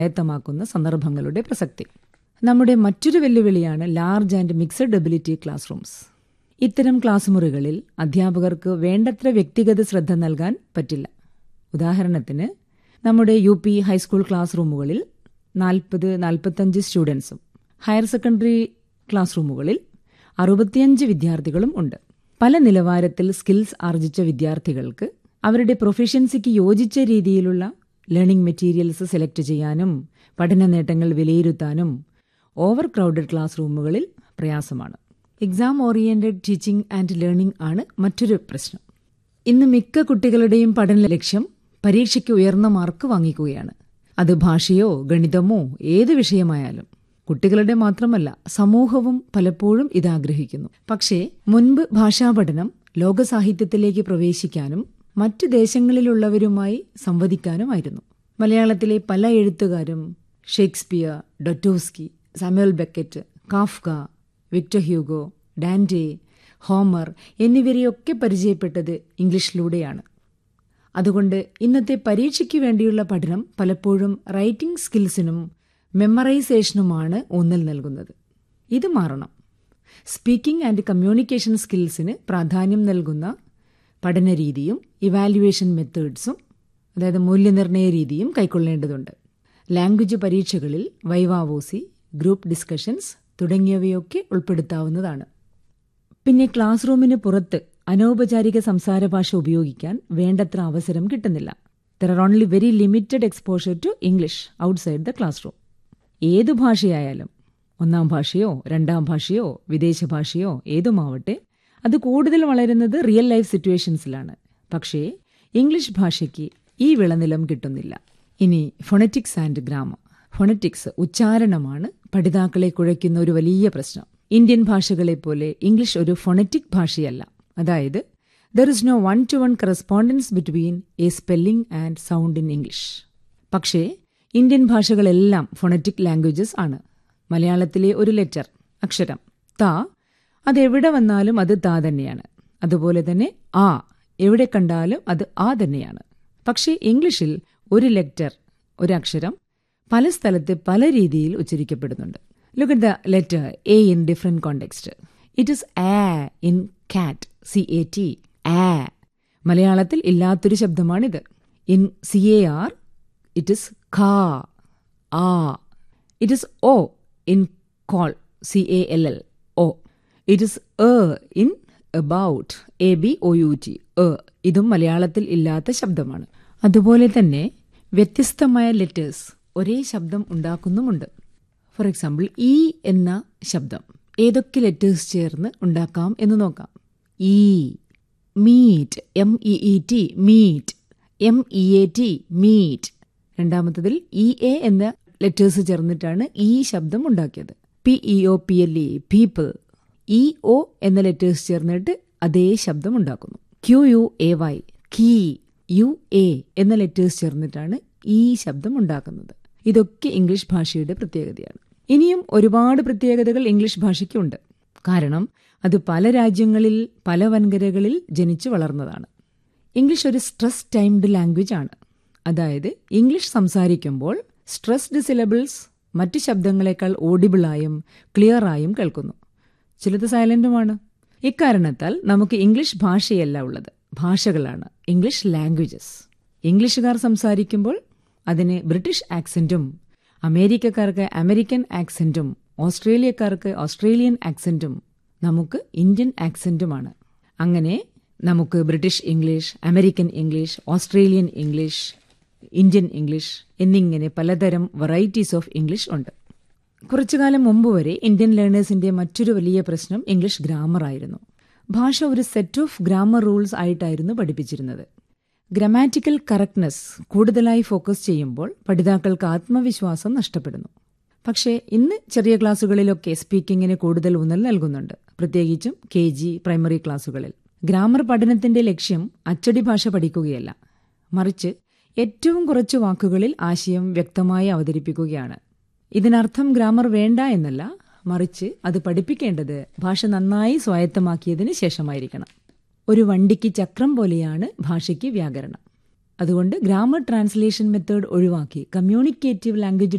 സ്വായത്തമാക്കുന്ന സന്ദർഭങ്ങളുടെ പ്രസക്തി നമ്മുടെ മറ്റൊരു വെല്ലുവിളിയാണ് large and mixed ability class rooms ഇത്തരം ക്ലാസ് മുറികളിൽ അധ്യാപകർക്ക് വേണ്ടത്ര വ്യക്തിഗത ശ്രദ്ധ നൽകാൻ പറ്റില്ല ഉദാഹരണത്തിന് നമ്മുടെ യു പി ഹൈസ്കൂൾ ക്ലാസ് റൂമുകളിൽ നാൽപ്പത് നാൽപ്പത്തഞ്ച് സ്റ്റുഡൻസും ഹയർ സെക്കൻഡറി ക്ലാസ് റൂമുകളിൽ അറുപത്തിയഞ്ച് വിദ്യാർത്ഥികളും ഉണ്ട് പല നിലവാരത്തിൽ സ്കിൽസ് ആർജിച്ച വിദ്യാർത്ഥികൾക്ക് അവരുടെ പ്രൊഫഷ്യൻസിക്ക് യോജിച്ച രീതിയിലുള്ള ലേണിംഗ് മെറ്റീരിയൽസ് സെലക്ട് ചെയ്യാനും പഠന നേട്ടങ്ങൾ വിലയിരുത്താനും ഓവർ ക്രൗഡഡ് ക്ലാസ് റൂമുകളിൽ പ്രയാസമാണ് exam oriented teaching and learning ആണ് മറ്റൊരു പ്രശ്നം ഇന്ന് മിക്ക കുട്ടികളുടെയും പഠന ലക്ഷ്യം പരീക്ഷയ്ക്ക് ഉയർന്ന മാർക്ക് വാങ്ങിക്കുകയാണ് അത് ഭാഷയോ ഗണിതമോ ഏത് വിഷയമായാലും കുട്ടികളുടെ മാത്രമല്ല സമൂഹവും പലപ്പോഴും ഇതാഗ്രഹിക്കുന്നു പക്ഷേ മുൻപ് ഭാഷാ പഠനം ലോകസാഹിത്യത്തിലേക്ക് പ്രവേശിക്കാനും മറ്റു ദേശങ്ങളിലുള്ളവരുമായി സംവദിക്കാനുമായിരുന്നു മലയാളത്തിലെ പല എഴുത്തുകാരും Shakespeare Dostoevsky Samuel Beckett Kafka Victor Hugo Dante Homer എന്നിവരെയൊക്കെ പരിചയപ്പെട്ടത് ഇംഗ്ലീഷിലൂടെയാണ് അതുകൊണ്ട് ഇന്നത്തെ പരീക്ഷയ്ക്ക് വേണ്ടിയുള്ള പഠനം പലപ്പോഴും റൈറ്റിംഗ് സ്കിൽസിനും മെമ്മറൈസേഷനുമാണ് ഊന്നൽ നൽകുന്നത് ഇത് മാറണം സ്പീക്കിംഗ് ആൻഡ് കമ്മ്യൂണിക്കേഷൻ സ്കിൽസിന് പ്രാധാന്യം നൽകുന്ന പഠനരീതിയും ഇവാലുവേഷൻ മെത്തേഡ്സും അതായത് മൂല്യനിർണ്ണയ രീതിയും കൈക്കൊള്ളേണ്ടതുണ്ട് ലാംഗ്വേജ് പരീക്ഷകളിൽ വൈവാവോസി ഗ്രൂപ്പ് ഡിസ്കഷൻസ് തുടങ്ങിയവയൊക്കെ ഉൾപ്പെടുത്താവുന്നതാണ് പിന്നെ ക്ലാസ് റൂമിന് പുറത്ത് അനൗപചാരിക സംസാര ഭാഷ ഉപയോഗിക്കാൻ വേണ്ടത്ര അവസരം കിട്ടുന്നില്ല there are only very limited exposure to English outside the class room ഏതു ഭാഷയായാലും ഒന്നാം ഭാഷയോ രണ്ടാം ഭാഷയോ വിദേശ ഭാഷയോ ഏതുമാവട്ടെ അത് കൂടുതൽ വളരുന്നത് റിയൽ ലൈഫ് സിറ്റുവേഷൻസിലാണ് പക്ഷേ ഇംഗ്ലീഷ് ഭാഷയ്ക്ക് ഈ വിളനിലം കിട്ടുന്നില്ല ഇനി ഫൊണറ്റിക്സ് ആൻഡ് ഗ്രാമർ ഫൊണറ്റിക്സ് ഉച്ചാരണമാണ് പഠിതാക്കളെ കുഴയ്ക്കുന്ന ഒരു വലിയ പ്രശ്നം ഇന്ത്യൻ ഭാഷകളെ പോലെ ഇംഗ്ലീഷ് ഒരു ഫൊണറ്റിക് ഭാഷയല്ല അതായത് there is no one to one correspondence between a spelling and sound in English പക്ഷേ ഇന്ത്യൻ ഭാഷകളെല്ലാം ഫൊണറ്റിക് ലാംഗ്വേജസ് ആണ് മലയാളത്തിലെ ഒരു ലെറ്റർ അക്ഷരം ത അതെവിടെ വന്നാലും അത് താ തന്നെയാണ് അതുപോലെ തന്നെ ആ എവിടെ കണ്ടാലും അത് ആ തന്നെയാണ് പക്ഷേ ഇംഗ്ലീഷിൽ ഒരു ലെറ്റർ ഒരു അക്ഷരം പല സ്ഥലത്ത് പല രീതിയിൽ ഉച്ചരിക്കപ്പെടുന്നുണ്ട് look at the letter A in different context it is a in cat C A T ആ മലയാളത്തിൽ ഇല്ലാത്തൊരു ശബ്ദമാണിത് in C A R it is ഖാ ആ it is O in call C A L L O it is A in about A B O U T A ഇതും മലയാളത്തിൽ ഇല്ലാത്ത ശബ്ദമാണ് അതുപോലെ തന്നെ വ്യത്യസ്തമായ ലെറ്റേഴ്സ് ഒരേ ശബ്ദം ഉണ്ടാക്കുന്നുമുണ്ട് ഫോർ എക്സാമ്പിൾ ഇ എന്ന ശബ്ദം ഏതൊക്കെ ലെറ്റേഴ്സ് ചേർന്ന് ഉണ്ടാക്കാം എന്ന് നോക്കാം E meet M E E T meet M E A T meet രണ്ടാമത്തതിൽ ഇ എ എന്ന ലെറ്റേഴ്സ് ചേർന്നിട്ടാണ് ഈ ശബ്ദം ഉണ്ടാക്കിയത് P E O P L E people E O എന്ന ലെറ്റേഴ്സ് ചേർന്നിട്ട് അതേ ശബ്ദം ഉണ്ടാക്കുന്നു Q U A Y key U A എന്ന ലെറ്റേഴ്സ് ചേർന്നിട്ടാണ് ഈ ശബ്ദം ഉണ്ടാക്കുന്നത് ഇതൊക്കെ ഇംഗ്ലീഷ് ഭാഷയുടെ പ്രത്യേകതയാണ് ഇനിയും ഒരുപാട് പ്രത്യേകതകൾ ഇംഗ്ലീഷ് ഭാഷയ്ക്കുണ്ട് കാരണം അത് പല രാജ്യങ്ങളിൽ പല വൻകരകളിൽ ജനിച്ചു വളർന്നതാണ് ഇംഗ്ലീഷ് ഒരു സ്ട്രെസ് ടൈംഡ് ലാംഗ്വേജ് ആണ് അതായത് ഇംഗ്ലീഷ് സംസാരിക്കുമ്പോൾ സ്ട്രെസ്ഡ് സിലബിൾസ് മറ്റ് ശബ്ദങ്ങളെക്കാൾ ഓഡിബിളായും ക്ലിയറായും കേൾക്കുന്നു ചിലത് സൈലന്റുമാണ് ഇക്കാരണത്താൽ നമുക്ക് ഇംഗ്ലീഷ് ഭാഷയല്ല ഉള്ളത് ഭാഷകളാണ് ഇംഗ്ലീഷ് ലാംഗ്വേജസ് ഇംഗ്ലീഷുകാർ സംസാരിക്കുമ്പോൾ അതിന് ബ്രിട്ടീഷ് ആക്സെന്റും അമേരിക്കക്കാർക്ക് അമേരിക്കൻ ആക്സെന്റും ഓസ്ട്രേലിയക്കാർക്ക് ഓസ്ട്രേലിയൻ ആക്സെന്റും നമുക്ക് ഇന്ത്യൻ ആക്സെന്റുമാണ് അങ്ങനെ നമുക്ക് British English American English Australian English Indian English എന്നിങ്ങനെ പലതരം വെറൈറ്റീസ് ഓഫ് ഇംഗ്ലീഷ് ഉണ്ട് കുറച്ചുകാലം മുമ്പ് വരെ ഇന്ത്യൻ ലേണേഴ്സിന്റെ മറ്റൊരു വലിയ പ്രശ്നം ഇംഗ്ലീഷ് ഗ്രാമർ ആയിരുന്നു ഭാഷ ഒരു സെറ്റ് ഓഫ് ഗ്രാമർ റൂൾസ് ആയിട്ടായിരുന്നു പഠിപ്പിച്ചിരുന്നത് ഗ്രമാറ്റിക്കൽ കറക്റ്റ്നെസ് കൂടുതലായി ഫോക്കസ് ചെയ്യുമ്പോൾ പഠിതാക്കൾക്ക് ആത്മവിശ്വാസം നഷ്ടപ്പെടുന്നു പക്ഷേ ഇന്ന് ചെറിയ ക്ലാസ്സുകളിലൊക്കെ സ്പീക്കിങ്ങിന് കൂടുതൽ ഊന്നൽ നൽകുന്നുണ്ട് പ്രത്യേകിച്ചും കെ ജി പ്രൈമറി ക്ലാസ്സുകളിൽ ഗ്രാമർ പഠനത്തിന്റെ ലക്ഷ്യം അച്ചടി ഭാഷ പഠിക്കുകയല്ല മറിച്ച് ഏറ്റവും കുറച്ച് വാക്കുകളിൽ ആശയം വ്യക്തമായി അവതരിപ്പിക്കുകയാണ് ഇതിനർത്ഥം ഗ്രാമർ വേണ്ട എന്നല്ല മറിച്ച് അത് പഠിപ്പിക്കേണ്ടത് ഭാഷ നന്നായി സ്വായത്തമാക്കിയതിന് ശേഷമായിരിക്കണം ഒരു വണ്ടിക്ക് ചക്രം പോലെയാണ് ഭാഷയ്ക്ക് വ്യാകരണം അതുകൊണ്ട് ഗ്രാമർ ട്രാൻസ്ലേഷൻ മെത്തേഡ് ഒഴിവാക്കി കമ്മ്യൂണിക്കേറ്റീവ് ലാംഗ്വേജ്